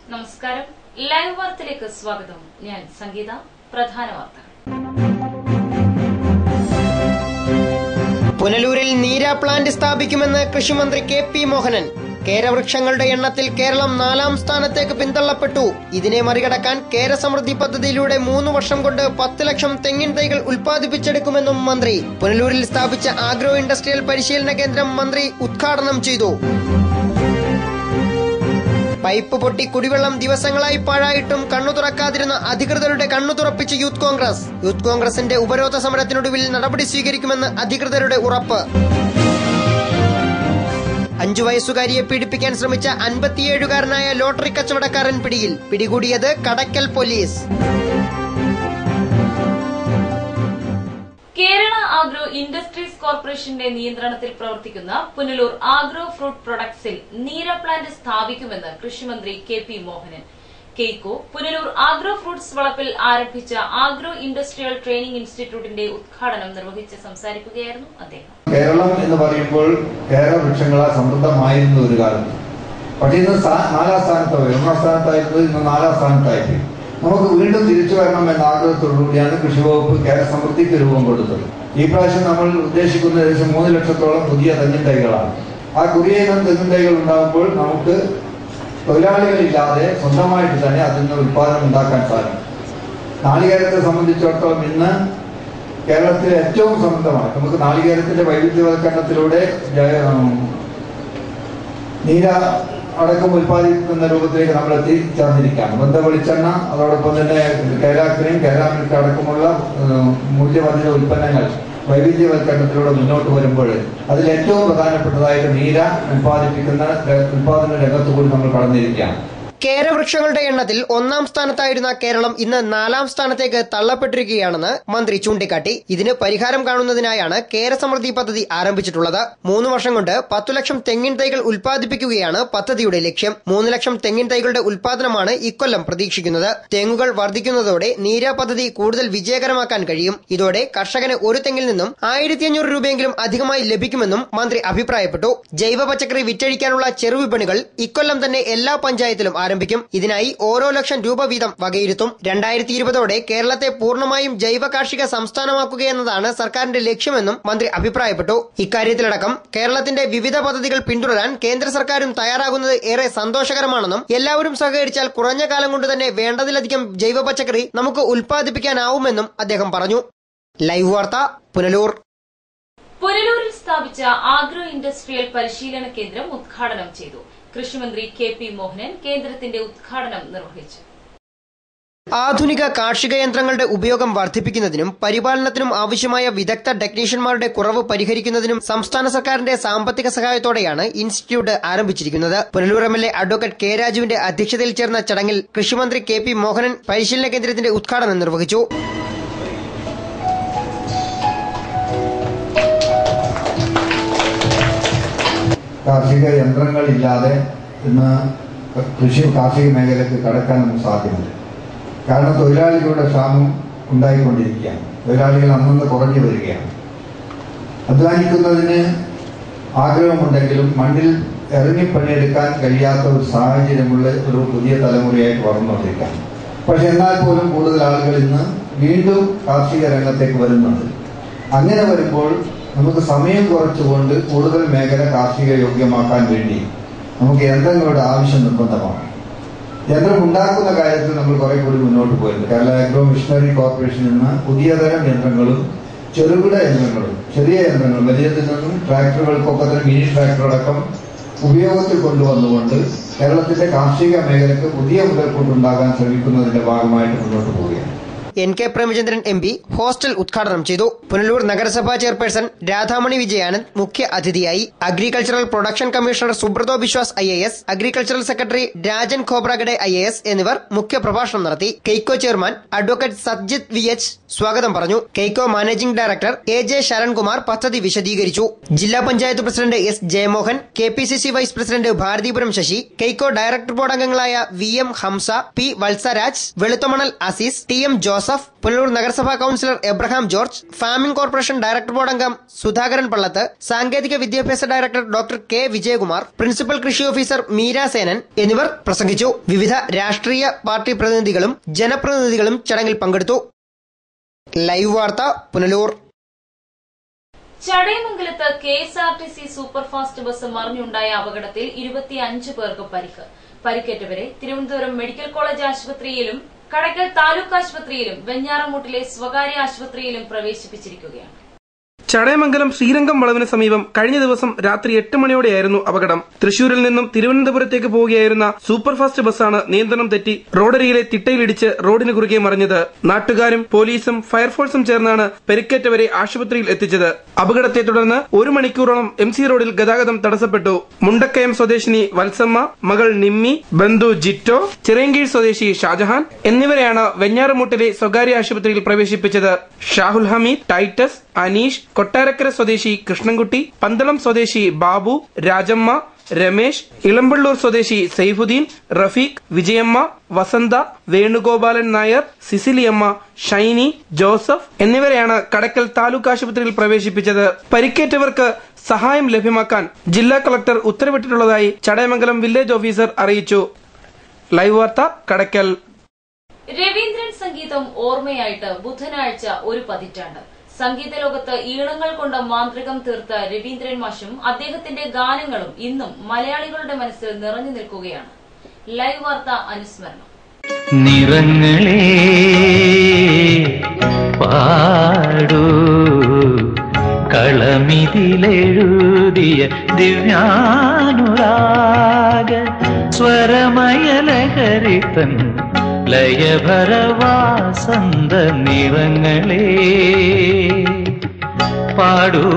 നമസ്കാരം ലൈവ് വാർത്തയിലേക്ക് സ്വാഗതം ഞാൻ സംഗീത പ്രധാന വാർത്തകൾ പുനലൂരിൽ നീര പ്ലാന്റ് സ്ഥാപിക്കുമെന്ന് കൃഷിമന്ത്രി കെ പി മോഹനൻ കേരവൃക്ഷങ്ങളുടെ എണ്ണത്തിൽ കേരളം നാലാം സ്ഥാനത്തേക്ക് പിന്തള്ളപ്പെട്ടു ഇതിനെ മറികടക്കാൻ കേരസമൃദ്ധി പദ്ധതിയിലൂടെ മൂന്ന് വർഷം കൊണ്ട് പത്ത് ലക്ഷം തെങ്ങിൻ തൈകൾ ഉൽപ്പാദിപ്പിച്ചെടുക്കുമെന്നും മന്ത്രി പുനലൂരിൽ സ്ഥാപിച്ച ആഗ്രോ ഇൻഡസ്ട്രിയൽ പരിശീലന കേന്ദ്രം മന്ത്രി ഉദ്ഘാടനം ചെയ്തു പൈപ്പ് പൊട്ടി കുടിവെള്ളം ദിവസങ്ങളായി പാഴായിട്ടും കണ്ണു തുറക്കാതിരുന്ന അധികൃതരുടെ കണ്ണു തുറപ്പിച്ച് യൂത്ത് കോൺഗ്രസ് യൂത്ത് കോൺഗ്രസിന്റെ ഉപരോധ സമരത്തിനൊടുവിൽ നടപടി സ്വീകരിക്കുമെന്ന് അധികൃതരുടെ ഉറപ്പ് അഞ്ചു വയസ്സുകാരിയെ പീഡിപ്പിക്കാൻ ശ്രമിച്ച അൻപത്തിയേഴുകാരനായ ലോട്ടറി കച്ചവടക്കാരൻ പിടിയിൽ പിടികൂടിയത് Kadakkal police Kerala agro industries കോർപ്പറേഷന്റെ നിയന്ത്രണത്തിൽ പ്രവർത്തിക്കുന്ന പുനലൂർ ആഗ്രോ ഫ്രൂട്ട് പ്രൊഡക്ട്സിൽ നീര പ്ലാന്റ് സ്ഥാപിക്കുമെന്ന് കൃഷിമന്ത്രി K P Mohanan Kaico Punalur agro fruits വളപ്പിൽ ആരംഭിച്ച ആഗ്രോ ഇൻഡസ്ട്രിയൽ ട്രെയിനിംഗ് ഇൻസ്റ്റിറ്റ്യൂട്ടിന്റെ ഉദ്ഘാടനം നിർവഹിച്ച് സംസാരിക്കുകയായിരുന്നു അദ്ദേഹം കേരളം എന്ന് പറയുമ്പോൾ കേരള വൃക്ഷങ്ങളാൽ സമൃദ്ധമായിരുന്ന ഒരു കാലത്ത് പക്ഷേ ഇന്ന് സ്ഥാ- നാലാം സ്ഥാനത്ത് പോയി ഒന്നാം സ്ഥാനത്തായിരുന്നത് ഇന്ന് നാലാം സ്ഥാനത്തായി നമുക്ക് വീണ്ടും തിരിച്ചു വരണം എന്ന ആഗ്രഹത്തോടുകൂടിയാണ് കൃഷി വകുപ്പ് കേരള സമൃദ്ധിക്ക് രൂപം കൊടുത്തത് ഈ പ്രാവശ്യം നമ്മൾ ഉദ്ദേശിക്കുന്ന ഏകദേശം മൂന്ന് ലക്ഷത്തോളം പുതിയ തെങ്ങിൻ തൈകളാണ് ആ കുറിയ ഇനം തെങ്ങിൻ തൈകൾ ഉണ്ടാകുമ്പോൾ നമുക്ക് തൊഴിലാളികളില്ലാതെ സ്വന്തമായിട്ട് തന്നെ അതിൽ നിന്ന് ഉൽപ്പാദനം ഉണ്ടാക്കാൻ സാധിക്കും നാളികേരത്തെ സംബന്ധിച്ചിടത്തോളം ഇന്ന് കേരളത്തിലെ ഏറ്റവും സമൃദ്ധമാണ് നമുക്ക് നാളികേരത്തിന്റെ വൈവിധ്യവൽക്കരണത്തിലൂടെ ജയ- ഉം, നീര അടക്കം ഉൽപ്പാദിപ്പിക്കുന്ന രൂപത്തിലേക്ക് നമ്മൾ എത്തിച്ചേർന്നിരിക്കുകയാണ് ബന്ധ വെളിച്ചെണ്ണ അതോടൊപ്പം തന്നെ കേരാക്രീം കേരാമിൽക്ക് അടക്കമുള്ള ഉം, മൂല്യവർദ്ധിത ഉൽപ്പന്നങ്ങൾ വൈവിധ്യവൽക്കരണത്തിലൂടെ മുന്നോട്ട് വരുമ്പോൾ അതിൽ ഏറ്റവും പ്രധാനപ്പെട്ടതായിട്ട് നീര ഉൽപ്പാദിപ്പിക്കുന്ന ര- ഉൽപ്പാദന രംഗത്ത് കൂടി നമ്മൾ കടന്നിരിക്കുകയാണ് കേരവൃക്ഷങ്ങളുടെ എണ്ണത്തിൽ ഒന്നാം സ്ഥാനത്തായിരുന്ന കേരളം ഇന്ന് നാലാം സ്ഥാനത്തേക്ക് തള്ളപ്പെട്ടിരിക്കുകയാണെന്ന് മന്ത്രി ചൂണ്ടിക്കാട്ടി ഇതിന് പരിഹാരം കാണുന്നതിനായാണ് കേരസമൃദ്ധി പദ്ധതി ആരംഭിച്ചിട്ടുള്ളത് മൂന്ന് വർഷം കൊണ്ട് പത്തു ലക്ഷം തെങ്ങിൻ തൈകൾ ഉൽപ്പാദിപ്പിക്കുകയാണ് പദ്ധതിയുടെ ലക്ഷ്യം മൂന്ന് ലക്ഷം തെങ്ങിൻ തൈകളുടെ ഉൽപ്പാദനമാണ് ഇക്കൊല്ലം പ്രതീക്ഷിക്കുന്നത് തെങ്ങുകൾ വർദ്ധിക്കുന്നതോടെ നീര പദ്ധതി കൂടുതൽ വിജയകരമാക്കാൻ കഴിയും ഇതോടെ കർഷകന് ഒരു തെങ്ങിൽ നിന്നും ആയിരത്തി അഞ്ഞൂറ് രൂപയെങ്കിലും അധികമായി ലഭിക്കുമെന്നും മന്ത്രി അഭിപ്രായപ്പെട്ടു ജൈവ പച്ചക്കറി വിറ്റഴിക്കാനുള്ള ചെറുവിപണികൾ ഇക്കൊല്ലം തന്നെ എല്ലാ പഞ്ചായത്തിലും ആരംഭിക്കും ഇതിനായി ഓരോ ലക്ഷം രൂപ വീതം വകയിരുത്തും രണ്ടായിരത്തി ഇരുപതോടെ കേരളത്തെ പൂർണ്ണമായും ജൈവ കാർഷിക സംസ്ഥാനമാക്കുകയെന്നതാണ് സർക്കാരിന്റെ ലക്ഷ്യമെന്നും മന്ത്രി അഭിപ്രായപ്പെട്ടു ഇക്കാര്യത്തിലടക്കം കേരളത്തിന്റെ വിവിധ പദ്ധതികൾ പിന്തുടരാൻ കേന്ദ്ര സർക്കാരും തയ്യാറാകുന്നത് ഏറെ സന്തോഷകരമാണെന്നും എല്ലാവരും സഹകരിച്ചാൽ കുറഞ്ഞ കാലം കൊണ്ട് തന്നെ വേണ്ടതിലധികം ജൈവ പച്ചക്കറി നമുക്ക് ഉൽപ്പാദിപ്പിക്കാനാവുമെന്നും അദ്ദേഹം പറഞ്ഞു ലൈവ് വാർത്ത പുനലൂർ പുനലൂരിൽ സ്ഥാപിച്ച ആഗ്രോ ഇൻഡസ്ട്രിയൽ പരിശീലന കേന്ദ്രം ഉദ്ഘാടനം ചെയ്തു കൃഷിമന്ത്രി കെ പി മോഹനൻ കേന്ദ്രത്തിന്റെ ഉദ്ഘാടനം നിർവഹിച്ചു ആധുനിക കാർഷിക യന്ത്രങ്ങളുടെ ഉപയോഗം വർദ്ധിപ്പിക്കുന്നതിനും പരിപാലനത്തിനും ആവശ്യമായ വിദഗ്ധ ടെക്നീഷ്യന്മാരുടെ കുറവ് പരിഹരിക്കുന്നതിനും സംസ്ഥാന സർക്കാരിന്റെ സാമ്പത്തിക സഹായത്തോടെയാണ് ഇൻസ്റ്റിറ്റ്യൂട്ട് ആരംഭിച്ചിരിക്കുന്നത് Punalur M L A advocate K രാജുവിന്റെ അധ്യക്ഷതയിൽ ചേർന്ന ചടങ്ങിൽ കൃഷിമന്ത്രി കെ പി മോഹനൻ പരിശീലന കേന്ദ്രത്തിന്റെ ഉദ്ഘാടനം നിർവഹിച്ചു കാർഷിക യന്ത്രങ്ങളില്ലാതെ ഇന്ന് കൃഷി കാർഷിക മേഖലയ്ക്ക് കടക്കാൻ നമുക്ക് സാധ്യമല്ല കാരണം തൊഴിലാളികളുടെ ക്ഷാമം ഉണ്ടായിക്കൊണ്ടിരിക്കുകയാണ് തൊഴിലാളികൾ അന്നന്ന് കുറഞ്ഞു വരികയാണ് അധ്വാനിക്കുന്നതിന് ആഗ്രഹമുണ്ടെങ്കിലും മണ്ണിൽ ഇറങ്ങി പണിയെടുക്കാൻ കഴിയാത്ത ഒരു സാഹചര്യമുള്ള ഒരു പുതിയ തലമുറയായിട്ട് വളർന്നുകൊണ്ടിരിക്കുകയാണ് പക്ഷെ എന്നാൽ പോലും കൂടുതൽ ആളുകൾ ഇന്ന് വീണ്ടും കാർഷിക രംഗത്തേക്ക് വരുന്നുണ്ട് അങ്ങനെ വരുമ്പോൾ നമുക്ക് സമയം കുറച്ചുകൊണ്ട് കൂടുതൽ മേഖല കാർഷിക യോഗ്യമാക്കാൻ വേണ്ടി നമുക്ക് യന്ത്രങ്ങളുടെ ആവശ്യം നിർബന്ധമാണ് യന്ത്രം ഉണ്ടാക്കുന്ന കാര്യത്തിൽ നമ്മൾ കുറെ കൂടി മുന്നോട്ട് പോയിട്ടുണ്ട് കേരള അഗ്രോ മിഷണറി കോർപ്പറേഷനിൽ നിന്ന് പുതിയ തരം യന്ത്രങ്ങളും ചെറുകിട യന്ത്രങ്ങളും ചെറിയ യന്ത്രങ്ങൾ വലിയതിൽ നിന്നും ട്രാക്ടറുകൾക്കൊക്കെ തന്നെ മിനി ട്രാക്ടർ അടക്കം ഉപയോഗത്തിൽ കൊണ്ടുവന്നുകൊണ്ട് കേരളത്തിന്റെ കാർഷിക മേഖലയ്ക്ക് പുതിയ മുതൽക്കൂട്ടുണ്ടാകാൻ ശ്രമിക്കുന്നതിന്റെ ഭാഗമായിട്ട് മുന്നോട്ട് പോവുകയാണ് N K Premachandran M P hostel ഉദ്ഘാടനം ചെയ്തു പുനലൂർ നഗരസഭാ ചെയർപേഴ്സൺ രാധാമണി വിജയാനന്ദ് മുഖ്യ അതിഥിയായി agricultural production commissioner Subrato Biswas I A S agricultural secretary Rajan Khobragade I A S എന്നിവർ മുഖ്യ പ്രഭാഷണം നടത്തി Kaico chairman advocate Sajjith V H സ്വാഗതം പറഞ്ഞു Kaico managing director A J Sharankumar പദ്ധതി വിശദീകരിച്ചു ജില്ലാ panchayat president S Jayamohan K P C C vice president Bharathipuram Sasi Kaico director board അംഗങ്ങളായ V M Hamsa P Vatsaraj Veluthamanal Azeez T M Joseph Joseph Punalur നഗരസഭാ councillor Abraham George farming corporation director board അംഗം സുധാകരൻ പള്ളത്ത് സാങ്കേതിക വിദ്യാഭ്യാസ director doctor K Vijayakumar principal കൃഷി ഓഫീസർ മീര സേനൻ എന്നിവർ പ്രസംഗിച്ചു വിവിധ രാഷ്ട്രീയ പാർട്ടി പ്രതിനിധികളും ജനപ്രതിനിധികളും ചടങ്ങിൽ പങ്കെടുത്തു ലൈവ് വാർത്ത പുനലൂർ ചടയമംഗലത്ത് K S R T C superfast bus മറിഞ്ഞുണ്ടായ അപകടത്തിൽ ഇരുപത്തിയഞ്ച് പേർക്ക് പരിക്ക് പരിക്കേറ്റവരെ തിരുവനന്തപുരം മെഡിക്കൽ കോളേജ് ആശുപത്രിയിലും കടയ്ക്കൽ താലൂക്ക് ആശുപത്രിയിലും വെഞ്ഞാറമൂട്ടിലെ സ്വകാര്യ ആശുപത്രിയിലും പ്രവേശിപ്പിച്ചിരിക്കുകയാണ് ചടയമംഗലം ശ്രീരംഗം വളവിന് സമീപം കഴിഞ്ഞ ദിവസം രാത്രി എട്ട് മണിയോടെയായിരുന്നു അപകടം തൃശൂരിൽ നിന്നും തിരുവനന്തപുരത്തേക്ക് പോവുകയായിരുന്ന സൂപ്പർഫാസ്റ്റ് ബസ്സാണ് നിയന്ത്രണം തെറ്റി റോഡരികിലെ തിട്ടയിലിടിച്ച് റോഡിന് കുറുകെ മറിഞ്ഞത് നാട്ടുകാരും പോലീസും ഫയർഫോഴ്സും ചേർന്നാണ് പരിക്കേറ്റവരെ ആശുപത്രിയിൽ എത്തിച്ചത് അപകടത്തെ തുടർന്ന് ഒരു മണിക്കൂറോളം എം സി റോഡിൽ ഗതാഗതം തടസ്സപ്പെട്ടു മുണ്ടക്കയം സ്വദേശിനി വത്സമ്മ മകൾ നിമ്മി ബന്ധു ജിറ്റോ ചിറയൻകീഴ് സ്വദേശി ഷാജഹാൻ എന്നിവരെയാണ് വെഞ്ഞാറമൂട്ടിലെ സ്വകാര്യ ആശുപത്രിയിൽ പ്രവേശിപ്പിച്ചത് ഷാഹുൽ ഹമീദ് ടൈറ്റസ് അനീഷ് കൊട്ടാരക്കര സ്വദേശി കൃഷ്ണൻകുട്ടി പന്തളം സ്വദേശി ബാബു രാജമ്മ രമേശ് ഇളമ്പള്ളൂർ സ്വദേശി സൈഫുദ്ദീൻ റഫീഖ് വിജയമ്മ വസന്ത വേണുഗോപാലൻ നായർ സിസിലിയമ്മ ഷൈനി ജോസഫ് എന്നിവരെയാണ് കടക്കൽ താലൂക്ക് ആശുപത്രിയിൽ പ്രവേശിപ്പിച്ചത് പരിക്കേറ്റവർക്ക് സഹായം ലഭ്യമാക്കാൻ ജില്ലാ കളക്ടർ ഉത്തരവിട്ടിട്ടുള്ളതായി ചടയമംഗലം വില്ലേജ് ഓഫീസർ അറിയിച്ചു ലൈവ് വാർത്ത കടക്കൽ രവീന്ദ്രൻ സംഗീതം ഓർമ്മയായിട്ട് ബുധനാഴ്ച ഒരു പതിറ്റാണ്ട് സംഗീത ലോകത്ത് ഈണങ്ങൾ കൊണ്ട് മാന്ത്രികം തീർത്ത രവീന്ദ്രൻ മാഷും അദ്ദേഹത്തിന്റെ ഗാനങ്ങളും ഇന്നും മലയാളികളുടെ മനസ്സിൽ നിറഞ്ഞു നിൽക്കുകയാണ് ലൈവ് വാർത്ത അനുസ്മരണം നിറങ്ങളെ പാടൂ കളമിതിലെഴുതിയ ദിവ്യാനുരാഗ സ്വരമയലഹരിതൻ ലയഭരവാസന്ത നിറങ്ങളെ പാടൂ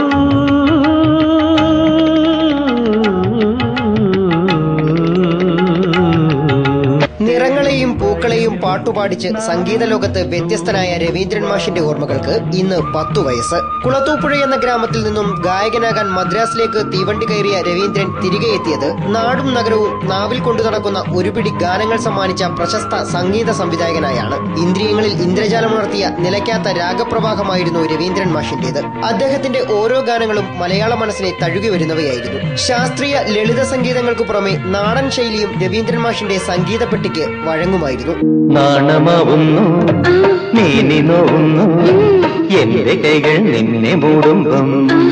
നിറങ്ങളെയും പൂക്കളെയും പാട്ടുപാടിച്ച് സംഗീത ലോകത്ത് വ്യത്യസ്തനായ രവീന്ദ്രൻ മാഷിന്റെ ഓർമ്മകൾക്ക് ഇന്ന് പത്തു വയസ്സ് കുളത്തൂപ്പുഴ എന്ന ഗ്രാമത്തിൽ നിന്നും ഗായകനാകാൻ മദ്രാസിലേക്ക് തീവണ്ടി കയറിയ രവീന്ദ്രൻ തിരികെ എത്തിയത് നാടും നഗരവും നാവിൽ കൊണ്ടു നടക്കുന്ന ഒരു പിടി ഗാനങ്ങൾ സമ്മാനിച്ച പ്രശസ്ത സംഗീത സംവിധായകനായാണ് ഇന്ദ്രിയങ്ങളിൽ ഇന്ദ്രജാലമുണർത്തിയ നിലയ്ക്കാത്ത രാഗപ്രവാഹമായിരുന്നു രവീന്ദ്രൻ മാഷിന്റേത് അദ്ദേഹത്തിന്റെ ഓരോ ഗാനങ്ങളും മലയാള മനസ്സിനെ തഴുകി വരുന്നവയായിരുന്നു ശാസ്ത്രീയ ലളിത സംഗീതങ്ങൾക്ക് പുറമെ നാടൻ ശൈലിയും രവീന്ദ്രൻ മാഷിന്റെ സംഗീത പെട്ടിക്ക് വഴങ്ങുമായിരുന്നു നാണമാവുന്നു നീനി നോവുന്നു എന്റെ കൈകൾ നിന്നെ മൂടുമ്പം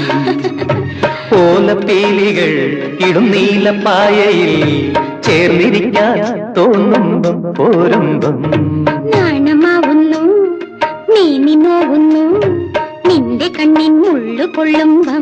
ഓലപ്പീലികൾ ഇടും നീലപ്പായയിൽ ചേർന്നിരിക്കാൻ തോന്നുമ്പം പോരുമ്പം നാണമാവുന്നു നീനി നോവുന്നു നിന്റെ കണ്ണിൻ മുള്ളു കൊള്ളുമ്പം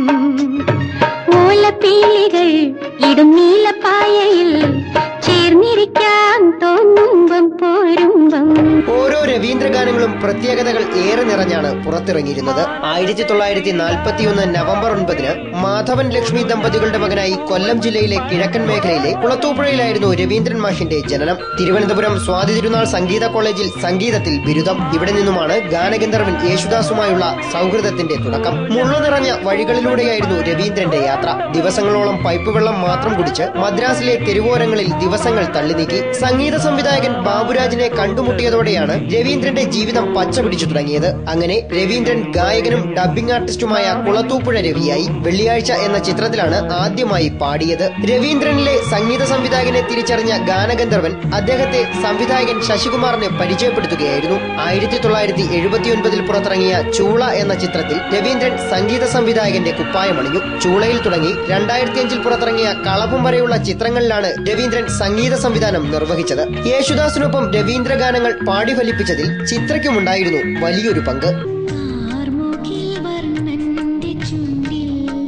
ഓലപ്പീലികൾ ഇടും നീലപ്പായയിൽ ചേർന്നിരിക്കാൻ തോന്നുമ്പം പോരുമ്പം ഓരോ രവീന്ദ്ര ഗാനങ്ങളും പ്രത്യേകതകൾ ഏറെ നിറഞ്ഞാണ് പുറത്തിറങ്ങിയിരുന്നത് ആയിരത്തി തൊള്ളായിരത്തി നാൽപ്പത്തിയൊന്ന് നവംബർ ഒൻപതിന് മാധവൻ ലക്ഷ്മി ദമ്പതികളുടെ മകനായി കൊല്ലം ജില്ലയിലെ കിഴക്കൻ മേഖലയിലെ കുളത്തൂപ്പുഴയിലായിരുന്നു രവീന്ദ്രൻ മാഷിന്റെ ജനനം തിരുവനന്തപുരം സ്വാതി തിരുനാൾ സംഗീത കോളേജിൽ സംഗീതത്തിൽ ബിരുദം ഇവിടെ നിന്നുമാണ് ഗാനഗന്ധർവൻ യേശുദാസുമായുള്ള സൗഹൃദത്തിന്റെ തുടക്കം മുള്ളു നിറഞ്ഞ വഴികളിലൂടെയായിരുന്നു രവീന്ദ്രന്റെ യാത്ര ദിവസങ്ങളോളം പൈപ്പ് വെള്ളം മാത്രം കുടിച്ച് മദ്രാസിലെ തെരുവോരങ്ങളിൽ ദിവസങ്ങൾ തള്ളി നീക്കി സംഗീത സംവിധായകൻ ബാബുരാജിനെ കണ്ടുമുട്ടിയതോടെയാണ് രവീന്ദ്രന്റെ ജീവിതം പച്ച പിടിച്ചു തുടങ്ങിയത് അങ്ങനെ രവീന്ദ്രൻ ഗായകനും ഡബ്ബിംഗ് ആർട്ടിസ്റ്റുമായ കുളത്തൂപ്പുഴ രവിയായി വെള്ളിയാഴ്ച എന്ന ചിത്രത്തിലാണ് ആദ്യമായി പാടിയത് രവീന്ദ്രനിലെ സംഗീത സംവിധായകനെ തിരിച്ചറിഞ്ഞ ഗാനഗന്ധർവൻ അദ്ദേഹത്തെ സംവിധായകൻ ശശികുമാറിനെ പരിചയപ്പെടുത്തുകയായിരുന്നു ആയിരത്തി തൊള്ളായിരത്തി എഴുപത്തിയൊൻപതിൽ പുറത്തിറങ്ങിയ ചൂള എന്ന ചിത്രത്തിൽ രവീന്ദ്രൻ സംഗീത സംവിധായകന്റെ കുപ്പായമണിഞ്ഞു ചൂളയിൽ തുടങ്ങി രണ്ടായിരത്തി അഞ്ചിൽ പുറത്തിറങ്ങിയ കളഭം വരെയുള്ള ചിത്രങ്ങളിലാണ് രവീന്ദ്രൻ സംഗീത സംവിധാനം നിർവഹിച്ചത് യേശുദാസിനൊപ്പം രവീന്ദ്ര ഗാനങ്ങൾ പാടി ഫലിപ്പിച്ചതിൽ ചിത്രയ്ക്കുമുണ്ടായിരുന്നു വലിയൊരു പങ്ക് കാർമുകിൽ വർണ്ണന്റെ ചുണ്ടിൽ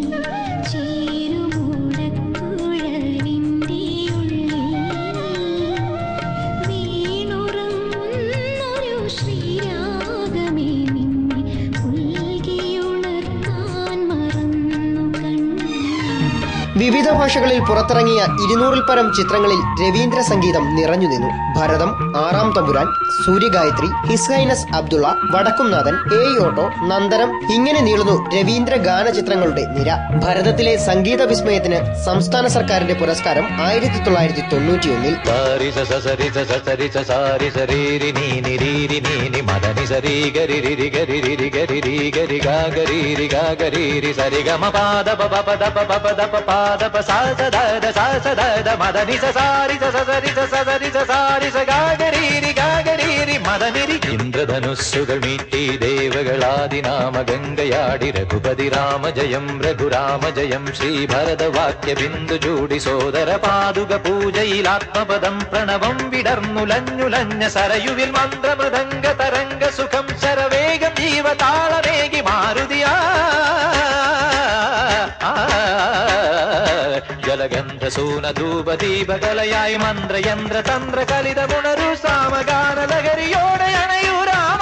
ചേരുമൂടക്കുഴലിന്റെ ഉള്ളിൽ വീണുറങ്ങുന്നൊരു ശ്രീരാഗമേ നിന്നെ പുൽകിയുണർത്താൻ മറന്നു കണ്ണു വിവിധ ഭാഷകളിൽ പുറത്തിറങ്ങിയ ഇരുന്നൂറിൽ പരം ചിത്രങ്ങളിൽ രവീന്ദ്ര സംഗീതം നിറഞ്ഞു നിന്നു ഭരതം ആറാം തമ്പുരാൻ സൂര്യഗായത്രി ഹിസ്ഹൈനസ് അബ്ദുള്ള വടക്കുംനാഥൻ എ ഓട്ടോ നന്ദനം ഇങ്ങനെ നീളുന്നു രവീന്ദ്ര ഗാന ചിത്രങ്ങളുടെ നിര ഭരതത്തിലെ സംഗീത വിസ്മയത്തിന് സംസ്ഥാന സർക്കാരിന്റെ പുരസ്കാരം ആയിരത്തി തൊള്ളായിരത്തി തൊണ്ണൂറ്റിയൊന്നിൽ సారి స స సరి స స సరి స సారి సరీరి నీ ని రీ రి నీ ని మదని సరి గరి రి రి గరి రి రి గరి రి గరి గా గరి రి గా గరి రి సరి గ మ పాద ప ప ప ద ప ప ప ద ప పాద ప సా స ద ద సా స ద ద మదని స సారి స స సరి స స సరి స సారి స గా గరి రి గా గరి రి మదని రి ഇന്ദ്രധനുസ്സുകൾ മീട്ടി ദേവകളാദിനാമ ഗംഗയാടി രഘുപതി രാമ ജയം രഘുരാമ ജയം ശ്രീ ഭരതവാക്യ ബിന്ദു ചൂടി സോദര പാതുക പൂജയിൽ ആത്മപദം പ്രണവം വിടർന്നുലഞ്ഞുലഞ്ഞ സരയുവിൽ മന്ത്രമൃദംഗ തരംഗ സുഖം ശരവേഗം ജീവതാളമേകി മാരുതിയാ ജലഗന്ധ സൂന ധൂപ ദീപകലയായി മന്ത്രയന്ത്ര തന്ത്ര കലിതമുണരു സാമഗാന ലഹരിയോടെ അണയൂ രാമ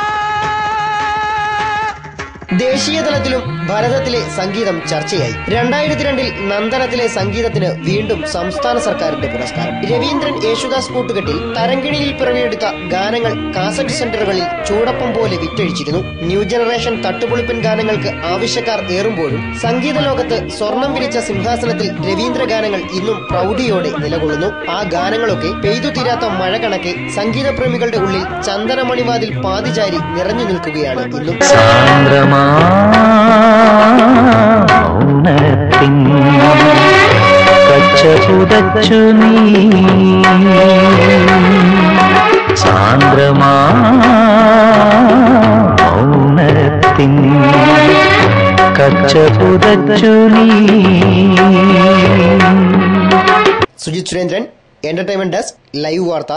ദേശീയ തലത്തിലും ഭാരതത്തിലെ സംഗീതം ചർച്ചയായി രണ്ടായിരത്തി രണ്ടിൽ നന്ദനത്തിലെ സംഗീതത്തിന് വീണ്ടും സംസ്ഥാന സർക്കാരിന്റെ പുരസ്കാരം രവീന്ദ്രൻ യേശുദാസ് കൂട്ടുകെട്ടിൽ തരങ്കിണിയിൽ പിറവിയെടുത്ത ഗാനങ്ങൾ കാസറ്റ് സെന്ററുകളിൽ ചൂടപ്പം പോലെ വിറ്റഴിച്ചിരുന്നു ന്യൂ ജനറേഷൻ തട്ടുപൊളിപ്പൻ ഗാനങ്ങൾക്ക് ആവശ്യക്കാർ ഏറുമ്പോഴും സംഗീത ലോകത്ത് സ്വർണം വിരിച്ച സിംഹാസനത്തിൽ രവീന്ദ്ര ഗാനങ്ങൾ ഇന്നും പ്രൗഢിയോടെ നിലകൊള്ളുന്നു ആ ഗാനങ്ങളൊക്കെ പെയ്തു തീരാത്ത മഴ കണക്കെ സംഗീതപ്രേമികളുടെ ഉള്ളിൽ ചന്ദനമണിവാതിൽ പാതിചാരി നിറഞ്ഞു നിൽക്കുകയാണ് ഇന്നും സാന്ദ്രമാ മൗനത്തിൻ കച്ച പുതച്ചു നീ സാന്ദ്രമാ മൗനത്തിൻ കച്ച പുതച്ചു നീ Sujith Surendran entertainment desk live Vartha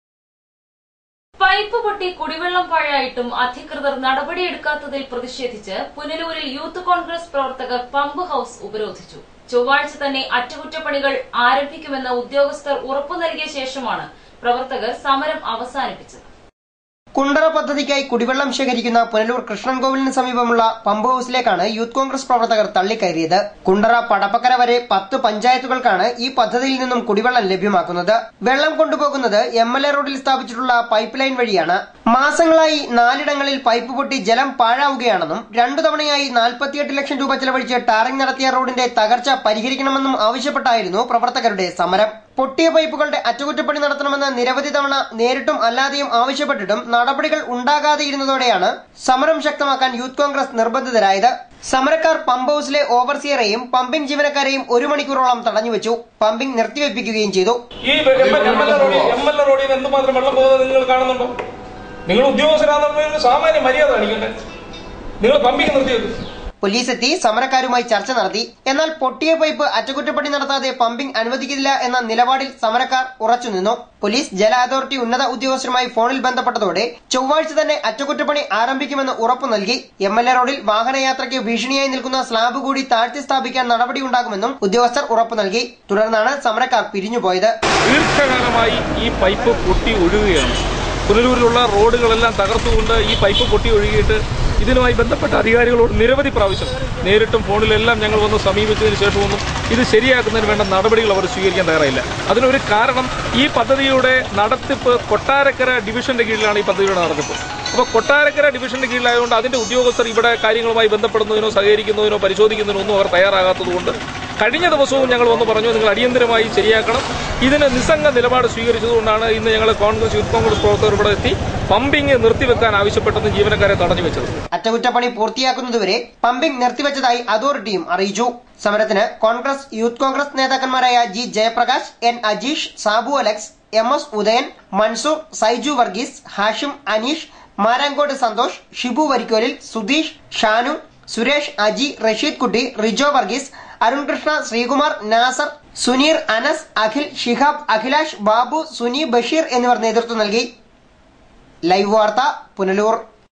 pipe പൊട്ടി കുടിവെള്ളം പാഴായിട്ടും അധികൃതർ നടപടിയെടുക്കാത്തതിൽ പ്രതിഷേധിച്ച് പുനലൂരിൽ യൂത്ത് കോൺഗ്രസ് പ്രവർത്തകർ പമ്പ് ഹൌസ് ഉപരോധിച്ചു ചൊവ്വാഴ്ച തന്നെ അറ്റകുറ്റപ്പണികൾ ആരംഭിക്കുമെന്ന് ഉദ്യോഗസ്ഥർ ഉറപ്പു നൽകിയ ശേഷമാണ് പ്രവർത്തകർ സമരം അവസാനിപ്പിച്ചത് കുണ്ടറ പദ്ധതിക്കായി കുടിവെള്ളം ശേഖരിക്കുന്ന പുനലൂർ കൃഷ്ണൻകോവിലിന് സമീപമുള്ള പമ്പ് ഹൌസിലേക്കാണ് യൂത്ത് കോൺഗ്രസ് പ്രവർത്തകർ തള്ളിക്കയറിയത് കുണ്ടറ പടപ്പക്കര വരെ പത്ത് പഞ്ചായത്തുകൾക്കാണ് ഈ പദ്ധതിയിൽ നിന്നും കുടിവെള്ളം ലഭ്യമാക്കുന്നത് വെള്ളം കൊണ്ടുപോകുന്നത് എം എൽ എ റോഡിൽ സ്ഥാപിച്ചിട്ടുള്ള പൈപ്പ് ലൈൻ വഴിയാണ് മാസങ്ങളായി നാലിടങ്ങളിൽ പൈപ്പ് പൊട്ടി ജലം പാഴാവുകയാണെന്നും രണ്ടു തവണയായി നാൽപ്പത്തിയെട്ട് ലക്ഷം രൂപ ചെലവഴിച്ച് ടാറിംഗ് നടത്തിയ റോഡിന്റെ തകർച്ച പരിഹരിക്കണമെന്നും ആവശ്യപ്പെട്ടായിരുന്നു പ്രവർത്തകരുടെ സമരം പൊട്ടിയ പൈപ്പുകളുടെ അറ്റകുറ്റപ്പണി നടത്തണമെന്ന് നിരവധി തവണ നേരിട്ടും അല്ലാതെയും ആവശ്യപ്പെട്ടിട്ടും നടപടികൾ ഉണ്ടാകാതെയിരുന്നതോടെയാണ് സമരം ശക്തമാക്കാൻ യൂത്ത് കോൺഗ്രസ് നിർബന്ധിതരായത് സമരക്കാർ പമ്പ് ഹൌസിലെ ഓവർസിയറെയും പമ്പിംഗ് ജീവനക്കാരെയും ഒരു മണിക്കൂറോളം തടഞ്ഞുവെച്ചു പമ്പിംഗ് നിർത്തിവെപ്പിക്കുകയും ചെയ്തു ഈ എം എൽ എ റോഡിൽ എം എൽ എ റോഡിൽ നിന്ന് എന്തുമാത്രം വെള്ളം പോകുന്നത് നിങ്ങൾ കാണുന്നുണ്ടോ നിങ്ങൾ ഉദ്യോഗസ്ഥരാണെന്ന് സാമാന്യ മര്യാദ കാണിക്കണ്ടേ നിങ്ങൾ പമ്പിങ് നിർത്തിയത് പോലീസ് എത്തി സമരക്കാരുമായി ചർച്ച നടത്തി എന്നാൽ പൊട്ടിയ പൈപ്പ് അറ്റകുറ്റപ്പണി നടത്താതെ പമ്പിംഗ് അനുവദിക്കില്ല എന്ന നിലപാടിൽ സമരക്കാർ ഉറച്ചുനിന്നു പോലീസ് ജല അതോറിറ്റി ഉന്നത ഉദ്യോഗസ്ഥരുമായി ഫോണിൽ ബന്ധപ്പെട്ടതോടെ ചൊവ്വാഴ്ച തന്നെ അറ്റകുറ്റപ്പണി ആരംഭിക്കുമെന്ന് ഉറപ്പു നൽകി എം എൽ എ റോഡിൽ വാഹനയാത്രയ്ക്ക് ഭീഷണിയായി നിൽക്കുന്ന സ്ലാബ് കൂടി താഴ്ത്തി സ്ഥാപിക്കാൻ നടപടിയുണ്ടാകുമെന്നും ഉദ്യോഗസ്ഥർ ഉറപ്പു നൽകി തുടർന്നാണ് സമരക്കാർ പിരിഞ്ഞുപോയത് ദീർഘകാലമായി ഈ പൈപ്പ് പൊട്ടി ഒഴുകുകയാണ് പുനലൂരിലുള്ള റോഡുകളെല്ലാം തകർത്തുകൊണ്ട് ഈ പൈപ്പ് പൊട്ടി ഒഴുകിയിട്ട് ഇതിനുമായി ബന്ധപ്പെട്ട അധികാരികളോട് നിരവധി പ്രാവശ്യം നേരിട്ടും ഫോണിലെല്ലാം ഞങ്ങൾ വന്ന് സമീപിച്ചതിന് ശേഷമൊന്നും ഇത് ശരിയാക്കുന്നതിന് വേണ്ട നടപടികൾ അവർ സ്വീകരിക്കാൻ തയ്യാറായില്ല അതിനൊരു കാരണം ഈ പദ്ധതിയുടെ നടത്തിപ്പ് കൊട്ടാരക്കര ഡിവിഷന്റെ കീഴിലാണ് ഈ പദ്ധതിയുടെ നടത്തിപ്പ് അപ്പോൾ കൊട്ടാരക്കര ഡിവിഷന്റെ കീഴിലായതുകൊണ്ട് അതിന്റെ ഉദ്യോഗസ്ഥർ ഇവിടെ കാര്യങ്ങളുമായി ബന്ധപ്പെടുന്നതിനോ സഹകരിക്കുന്നതിനോ പരിശോധിക്കുന്നതിനോ ഒന്നും അവർ തയ്യാറാകാത്തതുകൊണ്ട് കഴിഞ്ഞ ദിവസവും ഞങ്ങൾ വന്ന് പറഞ്ഞു നിങ്ങൾ അടിയന്തരമായി ശരിയാക്കണം ഇതിന് നിസ്സംഗ നിലപാട് സ്വീകരിച്ചതുകൊണ്ടാണ് ഇന്ന് ഞങ്ങൾ കോൺഗ്രസ് യൂത്ത് കോൺഗ്രസ് പ്രവർത്തകർ ഇവിടെ എത്തി പമ്പിംഗ് നിർത്തിവെക്കാൻ ആവശ്യപ്പെട്ടെന്ന് ജീവനക്കാരെ തടഞ്ഞു വെച്ചത് അറ്റകുറ്റപ്പണി പൂർത്തിയാക്കുന്നതുവരെ പമ്പിംഗ് നിർത്തിവച്ചതായി അതോറിറ്റിയും അറിയിച്ചു സമരത്തിന് കോൺഗ്രസ് യൂത്ത് കോൺഗ്രസ് നേതാക്കന്മാരായ G Jayaprakash N Ajeesh Sabu Alex M S Udayan Mansoor Saiju Varghese Hashim Aneesh Marankode Santhosh Shibu വരിക്കോലിൽ സുധീഷ് ഷാനു സുരേഷ് അജി റഷീദ് കുട്ടി റിജോ വർഗീസ് അരുൺകൃഷ്ണ ശ്രീകുമാർ നാസർ സുനീർ അനസ് അഖിൽ ഷിഹാബ് അഖിലാഷ് ബാബു സുനി ബഷീർ എന്നിവർ നേതൃത്വം നൽകി ലൈവ് വാർത്ത പുനലൂർ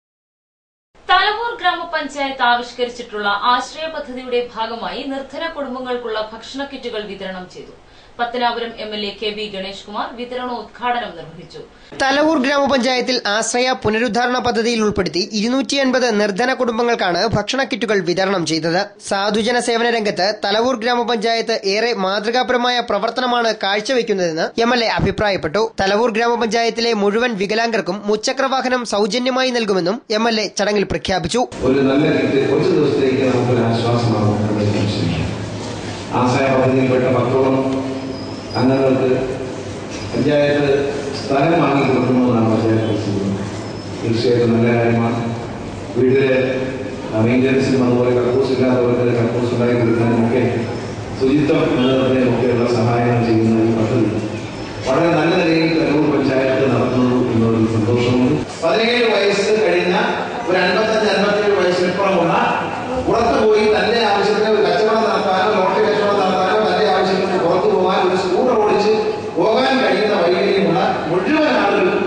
തലവൂർ ഗ്രാമപഞ്ചായത്ത് ആവിഷ്കരിച്ചിട്ടുള്ള ആശ്രയ പദ്ധതിയുടെ ഭാഗമായി നിർധന കുടുംബങ്ങൾക്കുള്ള ഭക്ഷണ കിറ്റുകൾ വിതരണം ചെയ്തു Pathanapuram M L A K V Ganesh Kumar വിതരണോദ്ഘാടനം നിർവഹിച്ചു തലവൂർ ഗ്രാമപഞ്ചായത്തിൽ ആശ്രയ പുനരുദ്ധാരണ പദ്ധതിയിൽ ഉൾപ്പെടുത്തി ഇരുന്നൂറ്റി അൻപത് നിർധന കുടുംബങ്ങൾക്കാണ് ഭക്ഷണ കിറ്റുകൾ വിതരണം ചെയ്തത് സാധുജന സേവന രംഗത്ത് തലവൂർ ഗ്രാമപഞ്ചായത്ത് ഏറെ മാതൃകാപരമായ പ്രവർത്തനമാണ് കാഴ്ചവെക്കുന്നതെന്ന് എം എൽ എ അഭിപ്രായപ്പെട്ടു തലവൂർ ഗ്രാമപഞ്ചായത്തിലെ മുഴുവൻ വികലാംഗർക്കും മുച്ചക്ര വാഹനം സൗജന്യമായി നൽകുമെന്നും എം എൽ എ ചടങ്ങിൽ പ്രഖ്യാപിച്ചു ഒരു നല്ല രീതി കുറച്ച് ദിവസത്തേക്ക് നമുക്കൊരു ആശ്വാസമാകും എന്ന് ഞാൻ ശ്രമിക്കാം ആശ്രയ പദ്ധതിയിൽപ്പെട്ട പത്തോളം അംഗങ്ങൾക്ക് പഞ്ചായത്ത് സ്ഥലം വാങ്ങി കൊടുക്കണമെന്നാണ് പഞ്ചായത്ത് പ്രസിദ്ധം തീർച്ചയായിട്ടും നല്ല കാര്യമാണ് വീട്ടിലെ മെയിൻ്റനൻസിനും അതുപോലെ കക്കൂസ് ഇല്ലാത്തവർക്ക് കക്കൂസ് ഉണ്ടാക്കി കൊടുക്കാനും ഒക്കെ ശുചിത്വം നിലനിർത്തുന്നതിനും ഒക്കെയുള്ള സഹായങ്ങൾ ചെയ്യുന്ന ഈ പദ്ധതി വളരെ നല്ല നിലയിൽ കരൂർ പഞ്ചായത്ത് നടത്തുന്നു എന്നൊരു സന്തോഷമുണ്ട് പതിനേഴ് വയസ്സ് കഴിഞ്ഞ ഒരു അൻപത്തഞ്ച് അൻപത്തേഴ് വയസ്സിനിപ്പുറമുള്ള പുറത്തു പോയി തന്റെ ആവശ്യത്തിന് ഒരു കച്ചവടം നടത്താനോ ലോട്ടറി കച്ചവടം നടത്താനോ തന്റെ ആവശ്യത്തിന് പുറത്തു പോകാൻ ഒരു സ്കൂട്ടർ ഓടിച്ച് പോകാൻ കഴിയുന്ന വൈകല്യമുള്ള മുഴുവൻ ആളുകൾക്കും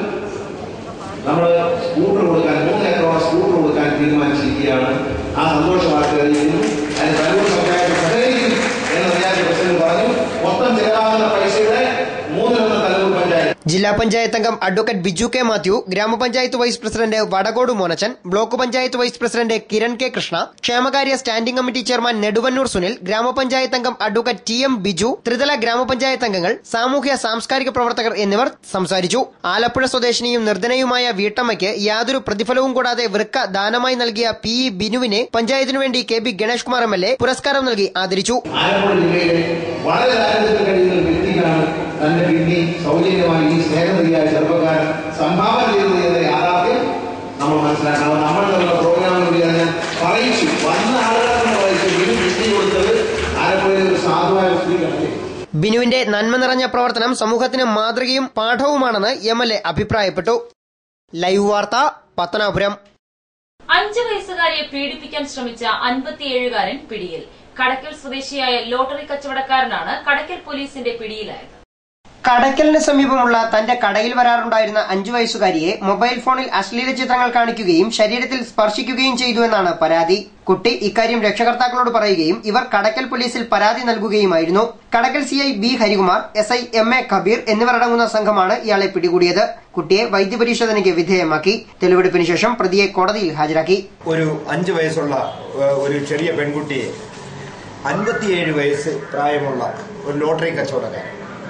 നമ്മൾ സ്കൂട്ടർ കൊടുക്കാൻ മൂന്ന് ഏക്കറോളം സ്കൂട്ടർ കൊടുക്കാൻ തീരുമാനിച്ചിരിക്കുകയാണ് ആ സന്തോഷ വാർത്ത അറിയിക്കുന്നു അതിന് കലൂർ പഞ്ചായത്ത് സഹകരിക്കും എന്ന് പഞ്ചായത്ത് പ്രസിഡന്റ് പറഞ്ഞു മൊത്തം ചെലവാകുന്ന പൈസയുടെ മൂന്നിലൊന്ന് കലൂർ പഞ്ചായത്ത് ജില്ലാ പഞ്ചായത്ത് അംഗം അഡ്വക്കേറ്റ് ബിജു കെ മാത്യു ഗ്രാമപഞ്ചായത്ത് vice president Vadakode Monachan block panchayat vice president Kiran K Krishna ക്ഷേമകാര്യ standing committee chairman Neduvannoor Sunil ഗ്രാമപഞ്ചായത്ത് അംഗം അഡ്വക്കേറ്റ് ടി എം ബിജു ത്രിതല ഗ്രാമപഞ്ചായത്ത് അംഗങ്ങൾ സാമൂഹ്യ സാംസ്കാരിക പ്രവർത്തകർ എന്നിവർ സംസാരിച്ചു ആലപ്പുഴ സ്വദേശിനിയും നിർധനയുമായ വീട്ടമ്മയ്ക്ക് യാതൊരു പ്രതിഫലവും കൂടാതെ വൃക്ക ദാനമായി നൽകിയ പി ഇ ബിനുവിനെ പഞ്ചായത്തിനു വേണ്ടി K B Ganesh Kumar M L A പുരസ്കാരം നൽകി ആദരിച്ചു ആലപ്പുഴ ജില്ലയിലെ വളരെ ദാരിദ്ര്യത്തിൽ കഴിയുന്ന ഒരു വ്യക്തിക്കാണ് തന്റെ കിഡ്നി സൗജന്യമായി ഈ സ്നേഹനിധിയായ ചെറുപ്പക്കാരൻ സംഭാവന ചെയ്തത് എന്ന യാഥാർത്ഥ്യം നമ്മൾ മനസ്സിലാക്കണം നമ്മൾ തമ്മിലുള്ള പ്രോഗ്രാമിലൂടെ ഞാൻ പറയിച്ചു വന്ന ആളുകളെ പറയിച്ചു ഇതിന് കിഡ്നി കൊടുത്തത് ആലപ്പുഴയിലെ ഒരു സാധുവായ സ്ത്രീകളല്ലേ ബിനുവിന്റെ നന്മ നിറഞ്ഞ പ്രവർത്തനം സമൂഹത്തിന് മാതൃകയും പാഠവുമാണെന്ന് എം എൽ എ അഭിപ്രായപ്പെട്ടു ലൈവ് വാർത്ത പത്തനാപുരം അഞ്ച് വയസ്സുകാരിയെ പീഡിപ്പിക്കാൻ ശ്രമിച്ച അൻപത്തിയേഴുകാരൻ പിടിയിൽ കടക്കൽ സ്വദേശിയായ ലോട്ടറി കച്ചവടക്കാരനാണ് കടക്കൽ പോലീസിന്റെ പിടിയിലായത് കടയ്ക്കലിന് സമീപമുള്ള തന്റെ കടയിൽ വരാറുണ്ടായിരുന്ന അഞ്ചു വയസ്സുകാരിയെ മൊബൈൽ ഫോണിൽ അശ്ലീല ചിത്രങ്ങൾ കാണിക്കുകയും ശരീരത്തിൽ സ്പർശിക്കുകയും ചെയ്തുവെന്നാണ് പരാതി കുട്ടി ഇക്കാര്യം രക്ഷകർത്താക്കളോട് പറയുകയും ഇവർ കടക്കൽ പോലീസിൽ പരാതി നൽകുകയുമായിരുന്നു Kadakkal CI B Harikumar S I M A Kabeer എന്നിവരടങ്ങുന്ന സംഘമാണ് ഇയാളെ പിടികൂടിയത് കുട്ടിയെ വൈദ്യപരിശോധനയ്ക്ക് വിധേയമാക്കി തെളിവെടുപ്പിന് ശേഷം പ്രതിയെ കോടതിയിൽ ഹാജരാക്കി ഒരു അഞ്ച് വയസ്സുള്ള ഏഹ്, ഒരു ചെറിയ പെൺകുട്ടിയെ അൻപത്തിയേഴ് വയസ്സ് പ്രായമുള്ള ഒരു ലോട്ടറി കച്ചവടക്കാരൻ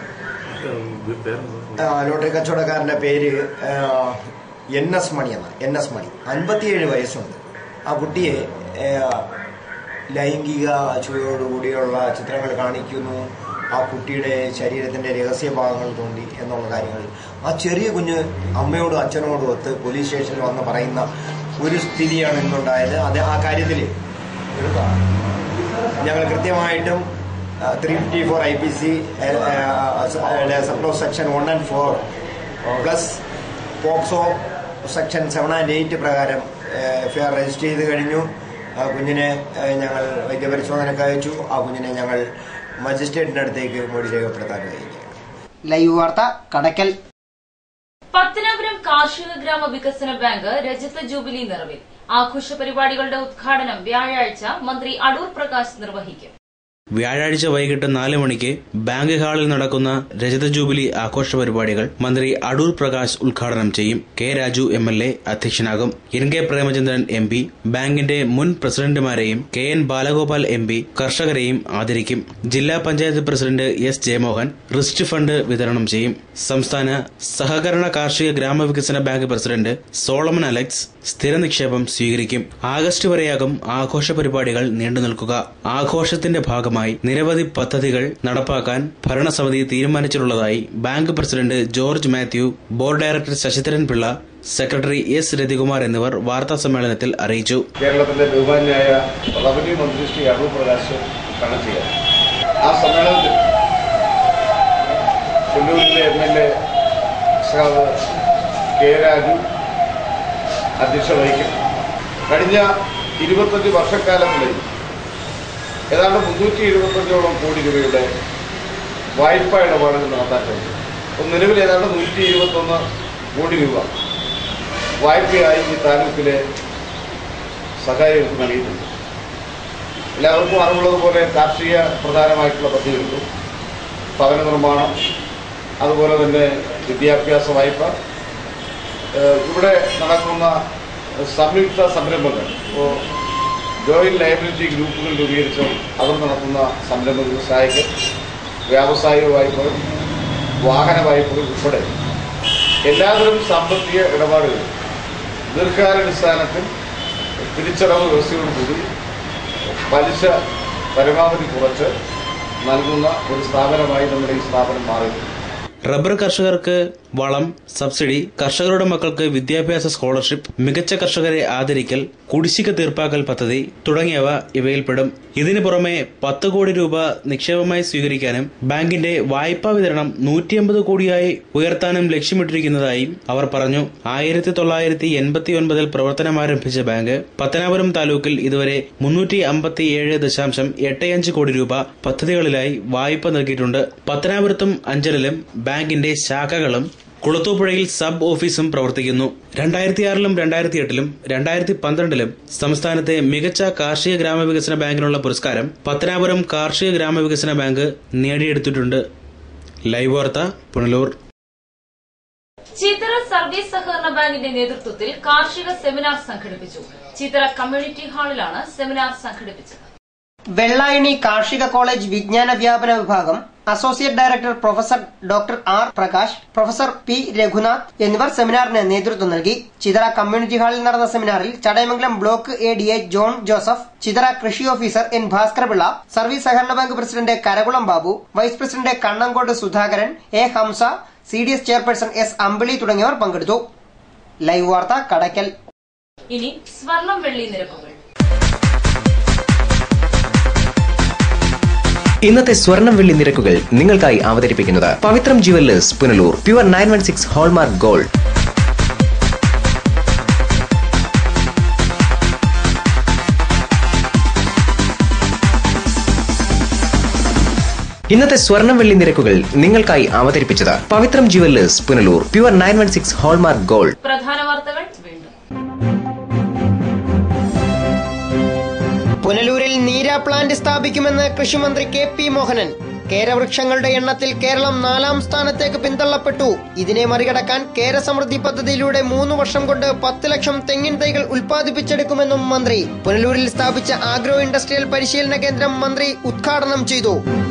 ആ, ലോട്ടറി കച്ചവടക്കാരന്റെ പേര് ഏഹ്, എൻ എസ് മണി എന്ന എൻ എസ് മണി അൻപത്തിയേഴ് വയസ്സുണ്ട് ആ കുട്ടിയെ ഏഹ്, ലൈംഗിക ചുവയോടുകൂടിയുള്ള ചിത്രങ്ങൾ കാണിക്കുന്നു ആ കുട്ടിയുടെ ശരീരത്തിന്റെ രഹസ്യ ഭാഗങ്ങൾ തോണ്ടി എന്നുള്ള കാര്യങ്ങൾ ആ ചെറിയ കുഞ്ഞ് അമ്മയോടും അച്ഛനോടും ഒത്ത് പോലീസ് സ്റ്റേഷനിൽ വന്ന് പറയുന്ന ഒരു സ്ഥിതിയാണ് ഇന്നുണ്ടായത് അത് ആ കാര്യത്തിൽ ഞങ്ങൾ കൃത്യമായിട്ടും three fifty four I P C സപ്ലോ section one and four plus POCSO section seven and eight പ്രകാരം എഫ് ഐ ആർ രജിസ്റ്റർ ചെയ്ത് കഴിഞ്ഞു ആ കുഞ്ഞിനെ ഏഹ്, ഞങ്ങൾ വൈദ്യപരിശോധനയ്ക്ക് അയച്ചു ആ കുഞ്ഞിനെ ഞങ്ങൾ മജിസ്ട്രേറ്റിന്റെ അടുത്തേക്ക് മൊഴി രേഖപ്പെടുത്താൻ കഴിഞ്ഞു ലൈവ് വാർത്ത കടയ്ക്കൽ പത്തനാപുരം കാർഷിക ഗ്രാമ വികസന ബാങ്ക് രജത ജൂബിലി നിറവിൽ ആഘോഷ പരിപാടികളുടെ ഉദ്ഘാടനം വ്യാഴാഴ്ച മന്ത്രി അടൂർ പ്രകാശ് നിർവഹിക്കും വ്യാഴാഴ്ച വൈകിട്ട് നാല് മണിക്ക് ബാങ്ക് ഹാളിൽ നടക്കുന്ന രജത ജൂബിലി ആഘോഷ പരിപാടികൾ മന്ത്രി അടൂർ പ്രകാശ് ഉദ്ഘാടനം ചെയ്യും K Raju M L A അധ്യക്ഷനാകും N K Premachandran M P ബാങ്കിന്റെ മുൻ പ്രസിഡന്റുമാരെയും K N Balagopal M P കർഷകരെയും ആദരിക്കും ജില്ലാ panchayat president S Jayamohan risk fund വിതരണം ചെയ്യും സംസ്ഥാന സഹകരണ കാർഷിക ഗ്രാമവികസന ബാങ്ക് പ്രസിഡന്റ് സോളമൻ അലക്സ് സ്ഥിര നിക്ഷേപം സ്വീകരിക്കും ആഗസ്റ്റ് വരെയാകും ആഘോഷ പരിപാടികൾ നീണ്ടുനിൽക്കുക ആഘോഷത്തിന്റെ ഭാഗമായി നിരവധി പദ്ധതികൾ നടപ്പാക്കാൻ ഭരണസമിതി തീരുമാനിച്ചിട്ടുള്ളതായി bank president George Mathew board director Sasidharan Pillai secretary S Rathikumar എന്നിവർ വാർത്താ സമ്മേളനത്തിൽ അറിയിച്ചു കേരളത്തിന്റെ ബഹുമാന്യായ റവന്യൂ മന്ത്രി ശ്രീ അടൂർ പ്രകാശ് കാണാൻ ചെയ്യാം ആ സമ്മേളനത്തിൽ കൊല്ലൂരിലെ എം എൽ എ സഖാവ് കെ രാജു അധ്യക്ഷ വഹിക്കും കഴിഞ്ഞ ഇരുപത്തഞ്ച് വർഷക്കാലങ്ങളിൽ ഏതാണ്ട് മുന്നൂറ്റി എഴുപത്തഞ്ചോളം കോടി രൂപയുടെ വായ്പാ ഇടപാടുകൾ നടത്താൻ കഴിഞ്ഞു അപ്പോൾ നിലവിൽ ഏതാണ്ട് നൂറ്റി ഇരുപത്തൊന്ന് കോടി രൂപ വായ്പയായി ഈ താലൂക്കിലെ സഹായികൾക്ക് നൽകിയിട്ടുണ്ട് എല്ലാവർക്കും അറിവുള്ളതുപോലെ കാർഷിക പ്രധാനമായിട്ടുള്ള പദ്ധതികൾക്കും ഭവന നിർമ്മാണം അതുപോലെ തന്നെ വിദ്യാഭ്യാസ വായ്പ ഏഹ് ഇവിടെ നടക്കുന്ന സംയുക്ത സംരംഭങ്ങൾ ഇപ്പോൾ ജോയിന്റ് ലയബിലിറ്റി ഗ്രൂപ്പുകൾ രൂപീകരിച്ച് അവർ നടത്തുന്ന സംരംഭങ്ങൾ സഹായിക്കൽ വ്യാവസായിക വായ്പകൾ വാഹന വായ്പകൾ ഉൾപ്പെടെ എല്ലാതരം സാമ്പത്തിക ഇടപാടുകൾ ദീർഘകാലാടിസ്ഥാനത്തിൽ തിരിച്ചടവ് വ്യവസ്ഥയോടുകൂടി പലിശ പരമാവധി കുറച്ച് നൽകുന്ന ഒരു സ്ഥാപനമായി നമ്മുടെ ഈ സ്ഥാപനം മാറിയിട്ടുണ്ട് റബ്ബർ കർഷകർക്ക് വളം സബ്സിഡി കർഷകരുടെ മക്കൾക്ക് വിദ്യാഭ്യാസ സ്കോളർഷിപ്പ് മികച്ച കർഷകരെ ആദരിക്കൽ കുടിശ്ശിക തീർപ്പാക്കൽ പദ്ധതി തുടങ്ങിയവ ഇവയിൽപ്പെടും ഇതിനു പുറമെ പത്ത് കോടി രൂപ നിക്ഷേപമായി സ്വീകരിക്കാനും ബാങ്കിന്റെ വായ്പാ വിതരണം നൂറ്റിയമ്പത് കോടിയായി ഉയർത്താനും ലക്ഷ്യമിട്ടിരിക്കുന്നതായും അവർ പറഞ്ഞു ആയിരത്തി തൊള്ളായിരത്തി എൺപത്തി ഒൻപതിൽ പ്രവർത്തനമാരംഭിച്ച ബാങ്ക് പത്തനാപുരം താലൂക്കിൽ ഇതുവരെ മുന്നൂറ്റി അമ്പത്തിയേഴ് ദശാംശം എട്ട് അഞ്ച് കോടി രൂപ പദ്ധതികളിലായി വായ്പ നൽകിയിട്ടുണ്ട് പത്തനാപുരത്തും അഞ്ചലിലും ബാങ്കിന്റെ ശാഖകളും കുളത്തൂപ്പുഴയിൽ സബ് ഓഫീസും പ്രവർത്തിക്കുന്നു രണ്ടായിരത്തി ആറിലും രണ്ടായിരത്തി എട്ടിലും രണ്ടായിരത്തി പന്ത്രണ്ടിലും സംസ്ഥാനത്തെ മികച്ച കാർഷിക ഗ്രാമവികസന ബാങ്കിനുള്ള പുരസ്കാരം പത്തനാപുരം കാർഷിക ഗ്രാമവികസന ബാങ്ക് നേടിയെടുത്തിട്ടുണ്ട് ലൈവ് വാർത്ത പുനലൂർ ചിത്ര സർവീസ് സഹകരണ ബാങ്കിന്റെ നേതൃത്വത്തിൽ കാർഷിക സെമിനാർ സംഘടിപ്പിച്ചു ചിത്ര കമ്മ്യൂണിറ്റി ഹാളിലാണ് സെമിനാർ സംഘടിപ്പിച്ചത് വെള്ളായണി കാർഷിക കോളേജ് വിജ്ഞാന വ്യാപന വിഭാഗം associate director professor doctor R Prakash professor P Raghunath എന്നിവർ സെമിനാറിന് നേതൃത്വം നൽകി ചിതറ കമ്മ്യൂണിറ്റി ഹാളിൽ നടന്ന സെമിനാറിൽ Chadayamangalam block A D A John Joseph Chithara കൃഷി ഓഫീസർ എൻ ഭാസ്കരപിള്ള സർവീസ് സഹകരണ bank president Karakulam Babu vice president Kannankode Sudhakaran A Hamsa C D S chairperson S Ambili തുടങ്ങിയവർ പങ്കെടുത്തു ലൈവ് വാർത്ത കടയ്ക്കൽ ഇനി സ്വർണം വെള്ളി നിരക്കുകൾ ഇന്നത്തെ സ്വർണം വെള്ളി നിരക്കുകൾ നിങ്ങൾക്കായി അവതരിപ്പിക്കുന്നത് Pavithram jewellers Punalur pure nine one six hallmark gold ഇന്നത്തെ സ്വർണം വെള്ളി നിരക്കുകൾ നിങ്ങൾക്കായി അവതരിപ്പിച്ചത് Pavithram jewellers Punalur pure nine one six hallmark gold പ്രധാന വാർത്തകൾ വീണ്ടും പുനലൂരിൽ നീര പ്ലാന്റ് സ്ഥാപിക്കുമെന്ന് കൃഷിമന്ത്രി കെ പി മോഹനൻ കേരവൃക്ഷങ്ങളുടെ എണ്ണത്തിൽ കേരളം നാലാം സ്ഥാനത്തേക്ക് പിന്തള്ളപ്പെട്ടു ഇതിനെ മറികടക്കാൻ കേരസമൃദ്ധി പദ്ധതിയിലൂടെ മൂന്ന് വർഷം കൊണ്ട് പത്ത് ലക്ഷം തെങ്ങിൻ തൈകൾ ഉൽപ്പാദിപ്പിച്ചെടുക്കുമെന്നും മന്ത്രി പുനലൂരിൽ സ്ഥാപിച്ച ആഗ്രോ ഇൻഡസ്ട്രിയൽ പരിശീലന കേന്ദ്രം മന്ത്രി ഉദ്ഘാടനം ചെയ്തു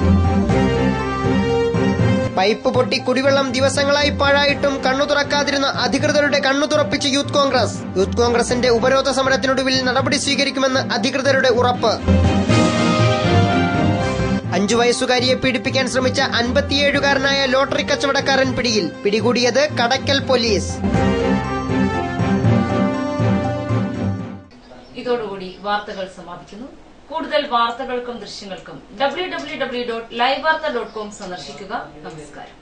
പൈപ്പ് പൊട്ടി കുടിവെള്ളം ദിവസങ്ങളായി പാഴായിട്ടും കണ്ണു തുറക്കാതിരുന്ന അധികൃതരുടെ കണ്ണു തുറപ്പിച്ച് യൂത്ത് കോൺഗ്രസ് യൂത്ത് കോൺഗ്രസിന്റെ ഉപരോധ സമരത്തിനൊടുവിൽ നടപടി സ്വീകരിക്കുമെന്ന് അധികൃതരുടെ ഉറപ്പ് അഞ്ചു വയസ്സുകാരിയെ പീഡിപ്പിക്കാൻ ശ്രമിച്ച അൻപത്തിയേഴുകാരനായ ലോട്ടറി കച്ചവടക്കാരൻ പിടിയിൽ പിടികൂടിയത് കടയ്ക്കൽ പോലീസ് ഇതോടുകൂടി വാർത്തകൾ സമാപിക്കുന്നു കൂടുതൽ വാർത്തകൾക്കും ദൃശ്യങ്ങൾക്കും W W W dot live Vartha dot com സന്ദർശിക്കുക നമസ്കാരം